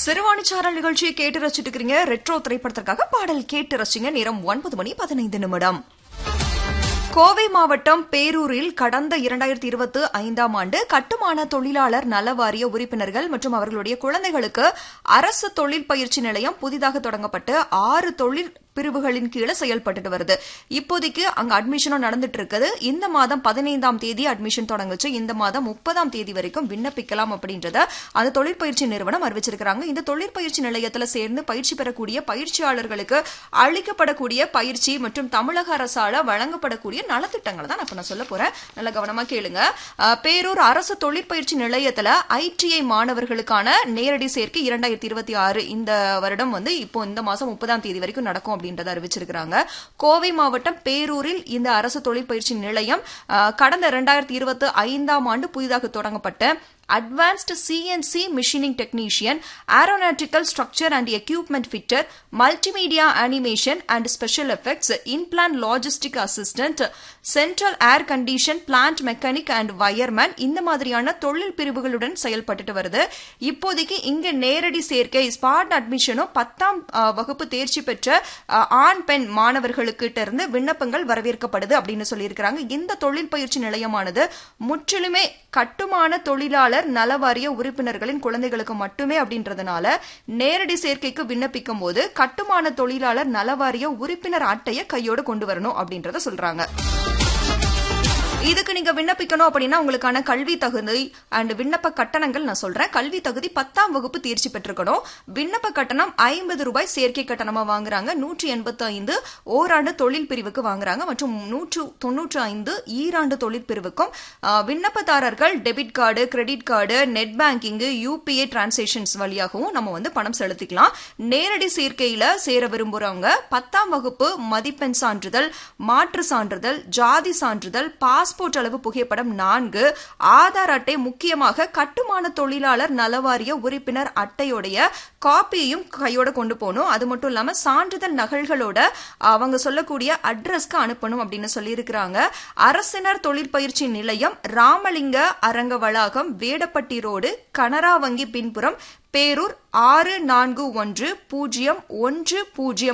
சிறுவாணிச்சாரல் நிகழ்ச்சியை கேட்டு ரசிச்சுட்டு இருக்கிறீங்க ரெட்ரோ திரைப்படத்திற்காக பாடல் கேட்டு ரசிங்க நேரம் ஒன்பது மணி பதினைந்து நிமிடம் கோவை மாவட்டம் பேரூரில் கடந்த இரண்டாயிரத்தி இருபத்தி ஐந்தாம் ஆண்டு கட்டுமான தொழிலாளர் நல வாரிய உறுப்பினர்கள் மற்றும் அவர்களுடைய குழந்தைகளுக்கு அரசு தொழில் பயிற்சி நிலையம் புதிதாக தொடங்கப்பட்டு ஆறு தொழில் பிரிவுகளின் கீழே செயல்பட்டு வருது இப்போதைக்கு அங்க அட்மிஷனும் நடந்துட்டு இருக்குது இந்த மாதம் பதினைந்தாம் தேதி அட்மிஷன் தொடங்குச்சு இந்த மாதம் முப்பதாம் தேதி வரைக்கும் விண்ணப்பிக்கலாம் அப்படின்றத அந்த தொழிற்பயிற்சி நிறுவனம் அறிவிச்சிருக்கிறாங்க இந்த தொழிற்பயிற்சி நிலையத்தில் சேர்ந்து பயிற்சி பெறக்கூடிய பயிற்சியாளர்களுக்கு அளிக்கப்படக்கூடிய பயிற்சி மற்றும் தமிழக அரசால வழங்கப்படக்கூடிய நலத்திட்டங்களை தான் இப்ப நான் சொல்ல போறேன் நல்ல கவனமா கேளுங்க அஹ், பேரூர் அரசு தொழிற்பயிற்சி நிலையத்துல ஐடிஐ மாணவர்களுக்கான நேரடி சேர்க்கை இரண்டாயிரத்தி இருபத்தி ஆறு இந்த வருடம் வந்து இப்போ இந்த மாசம் முப்பதாம் தேதி வரைக்கும் நடக்கும் அப்படின்றத அறிவிச்சிருக்கிறாங்க கோவை மாவட்டம் பேரூரில் இந்த அரசு தொழிற்பயிற்சி நிலையம் அஹ், கடந்த இரண்டாயிரத்தி இருபத்தி ஐந்தாம் ஆண்டு புதிதாக தொடங்கப்பட்ட advanced CNC machining technician aeronautical structure and equipment fitter multimedia animation and special effects inplant logistic assistant central air condition plant mechanic and wireman இந்த மாதிரியான தொழில் பிரிவுகளுடன் செயல்பட்டுட்டு வருது இப்போதைக்கு இங்க நேரடி சேர்க்கை ஸ்பாட் அட்மிஷனும் பத்தாம் அஹ், வகுப்பு தேர்ச்சி பெற்ற அஹ், ஆண் பெண் மாணவர்களுக்கிட்ட இருந்து விண்ணப்பங்கள் வரவேற்கப்படுது அப்படின்னு சொல்லியிருக்கிறாங்க இந்த தொழில் பயிற்சி நிலையமானது முற்றிலுமே கட்டுமான தொழிலாளர் நலவாரிய உறுப்பினர்களின் குழந்தைகளுக்கு மட்டுமே அப்படின்றதுனால நேரடி சேர்க்கைக்கு விண்ணப்பிக்கும் போது கட்டுமான தொழிலாளர் நலவாரிய உறுப்பினர் அட்டையை கையோடு கொண்டு வரணும் அப்படின்றத சொல்றாங்க இதுக்கு நீங்க விண்ணப்பிக்கணும் அப்படின்னா உங்களுக்கான கல்வி தகுதி அண்ட் விண்ணப்ப கட்டணங்கள் நான் சொல்றேன் கல்வி தகுதி பத்தாம் வகுப்பு தேர்ச்சி பெற்றிருக்கணும் விண்ணப்ப கட்டணம் ஐம்பது ரூபாய் சேர்க்கை கட்டணமா வாங்குறாங்க நூற்றி எண்பத்தி ஐந்து ஓராண்டு தொழில் பிரிவுக்கு வாங்குறாங்க மற்றும் நூற்று தொன்னூற்று ஐந்து ஈராண்டு தொழில் பிரிவுக்கும் ஆ, விண்ணப்பதாரர்கள் debit card credit card net banking UPI transactions வழியாகவும் நம்ம வந்து பணம் செலுத்திக்கலாம் நேரடி சேர்க்கையில சேர விரும்புறவங்க பத்தாம் வகுப்பு மதிப்பெண் சான்றிதழ் மாற்று சான்றிதழ் ஜாதி சான்றிதழ் பாஸ்போர்ட் அளவு புகைப்படம் நான்கு ஆதார் அட்டை முக்கியமாக கட்டுமான தொழிலாளர் நலவாரிய உறுப்பினர் அட்டையுடைய காப்பியையும் கையோட கொண்டு போகணும் அது மட்டும் இல்லாம சான்றிதழ் நகல்களோட அவங்க சொல்லக்கூடிய அட்ரஸ்க்கு அனுப்பணும் அப்படின்னு சொல்லியிருக்கிறாங்க அரசினர் தொழிற்பயிற்சி நிலையம் ராமலிங்க அரங்க வளாகம் வேடப்பட்டி ரோடு கனரா வங்கி பின்புறம் பேரூர் ஆறு நான்கு ஒன்று பூஜ்ஜியம் ஒன்று பூஜ்ஜியம்